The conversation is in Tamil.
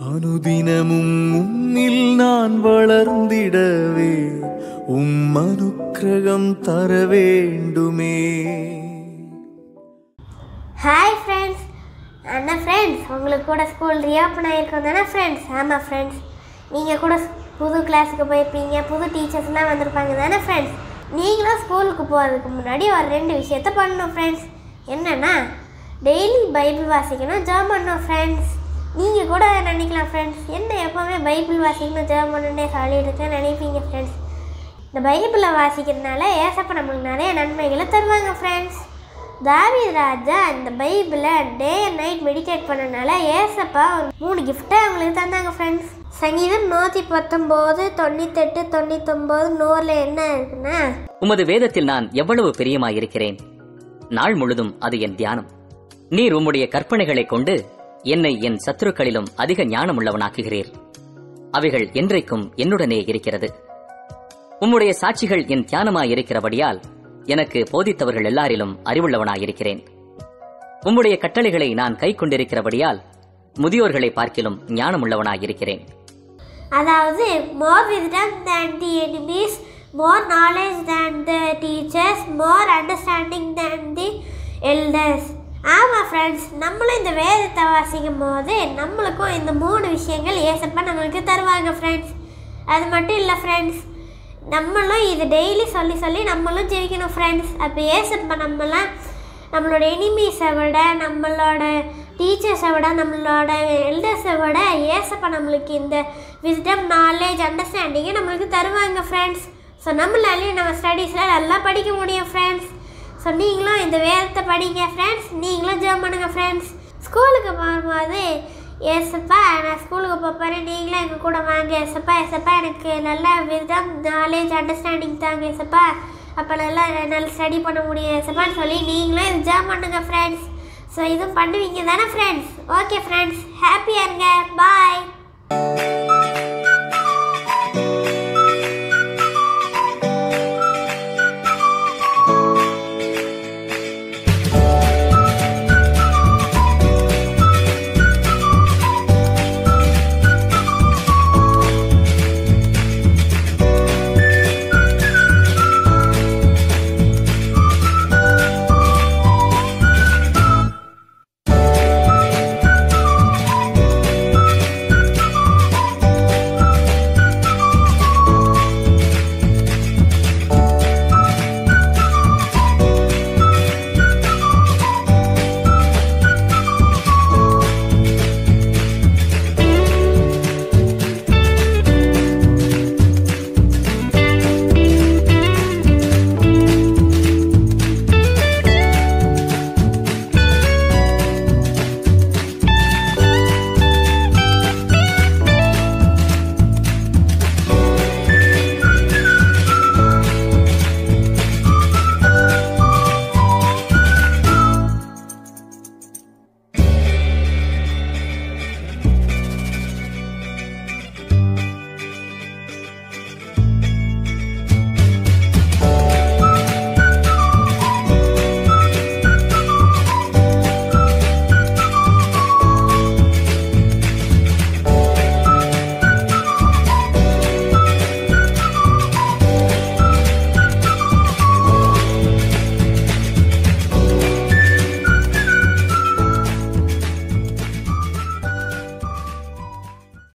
அனுதினமும் உன்னில் நான் வளர்ந்திடவே உம் அனுக்கிரகம் தர வேண்டுமே ஹாய் ஃப்ரெண்ட்ஸ் அண்ணா ஃப்ரெண்ட்ஸ் உங்களுக்கு கூட ஸ்கூல் ரீஓப்பன் ஆகிருக்கோம் தானே ஃப்ரெண்ட்ஸ் ஆமாம் ஃப்ரெண்ட்ஸ் நீங்கள் கூட புது கிளாஸுக்கு போயிருப்பீங்க புது டீச்சர்ஸ்லாம் வந்திருப்பாங்க தானே ஃப்ரெண்ட்ஸ் நீங்களும் ஸ்கூலுக்கு போகிறதுக்கு முன்னாடி ஒரு ரெண்டு விஷயத்த பண்ணணும் ஃப்ரெண்ட்ஸ் என்னென்னா டெய்லி பைபிள் வாசிக்கணும் ஜெபம் பண்ணணும் ஃப்ரெண்ட்ஸ் நீங்கள் கூட நினைக்கலாம் ஃப்ரெண்ட்ஸ் என்ன எப்போவுமே பைபிள் வாசிக்கணும் ஜெபம் பண்ணணுன்னே சொல்லிட்டு இருக்கேன்னு நினைப்பீங்க ஃப்ரெண்ட்ஸ் இந்த பைபிளை வாசிக்கிறதுனால ஏசப்பா நம்மளுக்கு நிறைய நன்மைகளை தருவாங்க ஃப்ரெண்ட்ஸ் தாவீது ராஜா இந்த பைபிளை டே அண்ட் நைட் மெடிடேட் பண்ணனால ஏசப்பா ஒரு மூணு கிஃப்ட்டை அவங்களுக்கு தந்தாங்க ஃப்ரெண்ட்ஸ் சங்கீதம் நூற்றி பத்தொம்போது தொண்ணூத்தெட்டு தொண்ணூத்தொம்போது நூறில் என்ன இருக்குன்னா உமது வேதத்தில் நான் எவ்வளவு பிரியமாயிருக்கிறேன் நாள் முழுதும் அது என் தியானம் நீர் உம்முடைய கற்பனைகளைக் கொண்டு என்னை என் சத்துருக்களிலும் அதிக ஞானமுள்ளவனாக்குகிறீர் அவைகள் என்றைக்கும் என்னுடனே இருக்கிறது உம்முடைய சாட்சிகள் என் தியானமாயிருக்கிறபடியால் எனக்கு போதித்தவர்கள் எல்லாரிலும் அறிவுள்ளவனாயிருக்கிறேன் உம்முடைய கட்டளைகளை நான் கை கொண்டிருக்கிறபடியால் முதியோர்களை பார்க்கிலும் ஞானமுள்ளவனாயிருக்கிறேன் அதாவது more wisdom than the enemies more knowledge than the teachers more understanding than the elders ஆமாம் ஃப்ரெண்ட்ஸ் நம்மளும் இந்த வேதத்தை வாசிக்கும் போது நம்மளுக்கும் இந்த மூணு விஷயங்கள் ஏசப்பா நம்மளுக்கு தருவாங்க ஃப்ரெண்ட்ஸ் அது மட்டும் இல்லை ஃப்ரெண்ட்ஸ் நம்மளும் இது டெய்லி சொல்லி சொல்லி நம்மளும் ஜெயிக்கணும் ஃப்ரெண்ட்ஸ் அப்போ ஏசப்பா நம்மலாம் நம்மளோட எனிமீஸை விட நம்மளோட டீச்சர்ஸை விட நம்மளோட எல்டர்ஸை விட ஏசப்பா நம்மளுக்கு இந்த விஸ்டம் நாலேஜ் அண்டர்ஸ்டாண்டிங்கை நம்மளுக்கு தருவாங்க ஃப்ரெண்ட்ஸ் ஸோ நம்மளாலையும் நம்ம ஸ்டடீஸில் நல்லா படிக்க முடியும் ஃப்ரெண்ட்ஸ் ஸோ நீங்களும் இந்த வேதத்தை படிங்க ஃப்ரெண்ட்ஸ் நீங்களும் ஜெபம் பண்ணுங்க ஃப்ரெண்ட்ஸ் ஸ்கூலுக்கு போகும்போது ஏசப்பா நான் ஸ்கூலுக்கு போகிறேன் நீங்களும் எங்கள் கூட வாங்க ஏசப்பா ஏசப்பா எனக்கு நல்லா விதம் நாலேஜ் அண்டர்ஸ்டாண்டிங் தாங்க ஏசப்பா அப்போ நல்லா நல்லா ஸ்டடி பண்ண முடியும் ஏசப்பான்னு சொல்லி நீங்களும் இது ஜெபம் பண்ணுங்க ஃப்ரெண்ட்ஸ் ஸோ இதுவும் பண்ணுவீங்க தானே ஃப்ரெண்ட்ஸ் ஓகே ஃப்ரெண்ட்ஸ் ஹாப்பியாக இருங்க பாய்